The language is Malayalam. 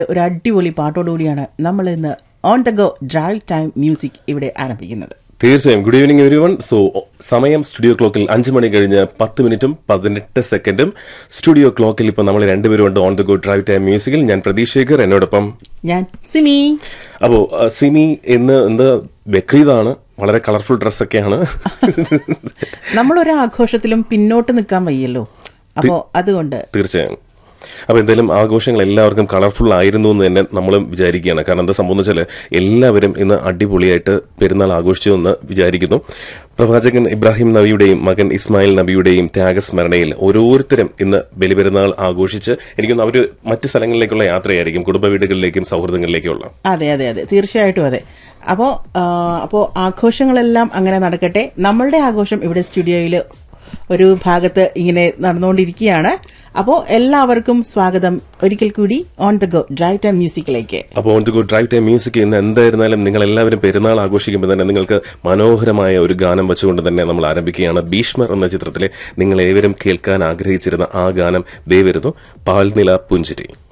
ഒരു അടിപൊളി പാട്ടോടുകൂടിയാണ് നമ്മൾ ഇന്ന് on the go drive time music ഇവിടെ ആരംഭിക്കുന്നത് തീർച്ചയായും good evening everyone so സമയം സ്റ്റുഡിയോ ക്ലോക്കിൽ അഞ്ച് മണി കഴിഞ്ഞ് പത്ത് മിനിറ്റും പതിനെട്ട് സെക്കൻഡും സ്റ്റുഡിയോ ക്ലോക്കിൽ ഇപ്പൊ നമ്മൾ രണ്ടുപേരും ഉണ്ട് on the go drive time മ്യൂസിക്കിൽ ഞാൻ പ്രതീഷ് ശേഖർ എന്നോടൊപ്പം ഞാൻ സിമി അപ്പോ അഹ്, സിമി ഇന്ന് എന്ത് ബക്രീദാണ് വളരെ കളർഫുൾ ഡ്രസ്സൊക്കെയാണ് നമ്മളൊരു ആഘോഷത്തിലും പിന്നോട്ട് നിൽക്കാൻ വയ്യല്ലോ അപ്പോൾ അതുകൊണ്ട് തീർച്ചയായും അപ്പൊ എന്തായാലും ആഘോഷങ്ങൾ എല്ലാവർക്കും കളർഫുൾ ആയിരുന്നു എന്ന് തന്നെ നമ്മളും വിചാരിക്കുകയാണ് കാരണം എന്താ സംഭവം വെച്ചാൽ എല്ലാവരും ഇന്ന് അടിപൊളിയായിട്ട് പെരുന്നാൾ ആഘോഷിച്ചു എന്ന് വിചാരിക്കുന്നു പ്രവാചകൻ ഇബ്രാഹിം നബിയുടെയും മകൻ ഇസ്മായിൽ നബിയുടെയും ത്യാഗസ്മരണയിൽ ഓരോരുത്തരും ഇന്ന് ബലിപെരുന്നാൾ ആഘോഷിച്ച് എനിക്കൊന്ന് അവർ മറ്റ് സ്ഥലങ്ങളിലേക്കുള്ള യാത്രയായിരിക്കും കുടുംബ വീടുകളിലേക്കും സൗഹൃദങ്ങളിലേക്കും ഉള്ള അതെ അതെ അതെ തീർച്ചയായിട്ടും അതെ അപ്പോൾ അപ്പോൾ ആഘോഷങ്ങളെല്ലാം അങ്ങനെ നടക്കട്ടെ നമ്മളുടെ ആഘോഷം ഇവിടെ സ്റ്റുഡിയോയിൽ ഒരു ഭാഗത്ത് ഇങ്ങനെ നടന്നുകൊണ്ടിരിക്കുകയാണ് അപ്പോൾ എല്ലാവർക്കും സ്വാഗതം ഒരിക്കൽ കൂടി on the go drive time മ്യൂസിക്കിലേക്ക് അപ്പോൾ on the good drive time music ഇന്ന് എന്തായിരുന്നാലും നിങ്ങൾ എല്ലാവരും പെരുന്നാൾ ആഘോഷിക്കുമ്പോൾ തന്നെ നിങ്ങൾക്ക് മനോഹരമായ ഒരു ഗാനം വെച്ചുകൊണ്ട് തന്നെ നമ്മൾ ആരംഭിക്കുകയാണ് ഭീഷ്മർ എന്ന ചിത്രത്തിലെ നിങ്ങൾ ഏവരും കേൾക്കാൻ ആഗ്രഹിച്ചിരുന്ന ആ ഗാനം ദേ വരുന്നു പാൽനില പുഞ്ചിരി